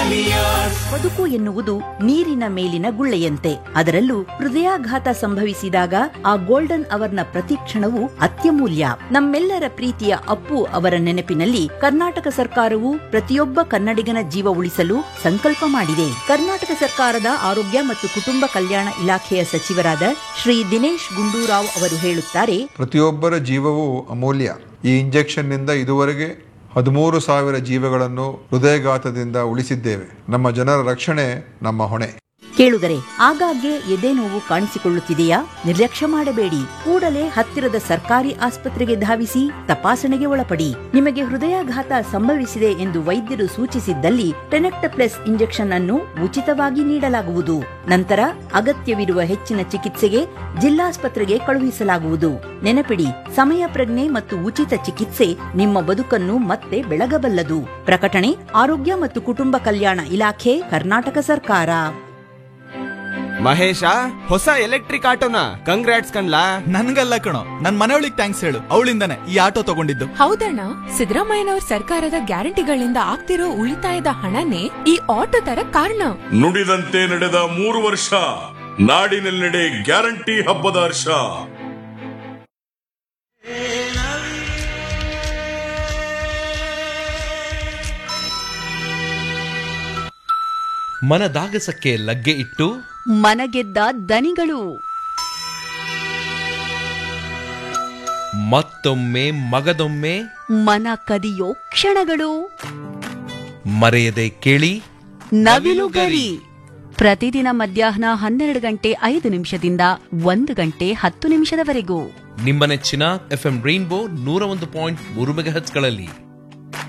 ಬದುಕು ಎನ್ನುವುದು ನೀರಿನ ಮೇಲಿನ ಗುಳ್ಳೆಯಂತೆ ಅದರಲ್ಲೂ ಹೃದಯಾಘಾತ ಸಂಭವಿಸಿದಾಗ ಆ ಗೋಲ್ಡನ್ ಅವರ್ನ ಪ್ರತಿ ಕ್ಷಣವು ಅತ್ಯಮೂಲ್ಯ ನಮ್ಮೆಲ್ಲರ ಪ್ರೀತಿಯ ಅಪ್ಪು ಅವರ ನೆನಪಿನಲ್ಲಿ ಕರ್ನಾಟಕ ಸರ್ಕಾರವು ಪ್ರತಿಯೊಬ್ಬ ಕನ್ನಡಿಗನ ಜೀವ ಉಳಿಸಲು ಸಂಕಲ್ಪ ಮಾಡಿದೆ ಕರ್ನಾಟಕ ಸರ್ಕಾರದ ಆರೋಗ್ಯ ಮತ್ತು ಕುಟುಂಬ ಕಲ್ಯಾಣ ಇಲಾಖೆಯ ಸಚಿವರಾದ ಶ್ರೀ ದಿನೇಶ್ ಗುಂಡೂರಾವ್ ಅವರು ಹೇಳುತ್ತಾರೆ ಪ್ರತಿಯೊಬ್ಬರ ಜೀವವೂ ಅಮೂಲ್ಯ ಈ ಇಂಜೆಕ್ಷನ್ನಿಂದ ಇದುವರೆಗೆ ಹದಿಮೂರು ಸಾವಿರ ಜೀವಗಳನ್ನು ಹೃದಯಘಾತದಿಂದ ಉಳಿಸಿದ್ದೇವೆ ನಮ್ಮ ಜನರ ರಕ್ಷಣೆ ನಮ್ಮ ಹೊಣೆ ಕೇಳುಗರೆ ಆಗಾಗ್ಗೆ ಎದೆ ನೋವು ಕಾಣಿಸಿಕೊಳ್ಳುತ್ತಿದೆಯಾ ನಿರ್ಲಕ್ಷ್ಯ ಮಾಡಬೇಡಿ ಕೂಡಲೇ ಹತ್ತಿರದ ಸರ್ಕಾರಿ ಆಸ್ಪತ್ರೆಗೆ ಧಾವಿಸಿ ತಪಾಸಣೆಗೆ ಒಳಪಡಿ ನಿಮಗೆ ಹೃದಯಾಘಾತ ಸಂಭವಿಸಿದೆ ಎಂದು ವೈದ್ಯರು ಸೂಚಿಸಿದ್ದಲ್ಲಿ ಟೆನೆಕ್ಟಪ್ಲೆಸ್ ಇಂಜೆಕ್ಷನ್ ಅನ್ನು ಉಚಿತವಾಗಿ ನೀಡಲಾಗುವುದು ನಂತರ ಅಗತ್ಯವಿರುವ ಹೆಚ್ಚಿನ ಚಿಕಿತ್ಸೆಗೆ ಜಿಲ್ಲಾಸ್ಪತ್ರೆಗೆ ಕಳುಹಿಸಲಾಗುವುದು ನೆನಪಿಡಿ ಸಮಯ ಪ್ರಜ್ಞೆ ಮತ್ತು ಉಚಿತ ಚಿಕಿತ್ಸೆ ನಿಮ್ಮ ಬದುಕನ್ನು ಮತ್ತೆ ಬೆಳಗಬಲ್ಲದು ಪ್ರಕಟಣೆ ಆರೋಗ್ಯ ಮತ್ತು ಕುಟುಂಬ ಕಲ್ಯಾಣ ಇಲಾಖೆ ಕರ್ನಾಟಕ ಸರ್ಕಾರ ಮಹೇಶ ಹೊಸ ಎಲೆಕ್ಟ್ರಿಕ್ ಆಟೋನ ಕಂಗ್ರಾಟ್ಸ್ ಕಣ್ಲಾ ನನ್ಗಲ್ಲ ಕಣೋ ನನ್ ಮನೆಯೊಳಿಗೆ ಥ್ಯಾಂಕ್ಸ್ ಹೇಳು ಅವಳಿಂದಾನೆ ಈ ಆಟೋ ತಗೊಂಡಿದ್ದು ಹೌದಣ್ಣ ಸಿದ್ದರಾಮಯ್ಯನವ್ರ ಸರ್ಕಾರದ ಗ್ಯಾರಂಟಿಗಳಿಂದ ಆಗ್ತಿರೋ ಉಳಿತಾಯದ ಹಣನೇ ಈ ಆಟೋ ತರ ಕಾರಣ ನುಡಿದಂತೆ ನಡೆದ ಮೂರು ವರ್ಷ ನಾಡಿನೆಲ್ಲೆಡೆ ಗ್ಯಾರಂಟಿ ಹಬ್ಬದ ಹರ್ಷ ಮನದಾಗಸಕ್ಕೆ ಲಗ್ಗೆ ಇಟ್ಟು ಮನಗೆದ್ದ ದನಿಗಳು ಮತ್ತೊಮ್ಮೆ ಮಗದೊಮ್ಮೆ ಮನ ಕದಿಯೋ ಕ್ಷಣಗಳು ಮರೆಯದೆ ಕೇಳಿ ನವಿಲುಗರಿ ಪ್ರತಿದಿನ ಮಧ್ಯಾಹ್ನ ಹನ್ನೆರಡು ಗಂಟೆ ಐದು ನಿಮಿಷದಿಂದ ಒಂದು ಗಂಟೆ ಹತ್ತು ನಿಮಿಷದವರೆಗೂ ನಿಮ್ಮ ನೆಚ್ಚಿನ ಎಫ್ಎಂ ರೈನ್ಬೋ ನೂರ ಒಂದು ಪಾಯಿಂಟ್ ಮೂರು ಮೆಗಾಹೆಚ್ಗಳಲ್ಲಿ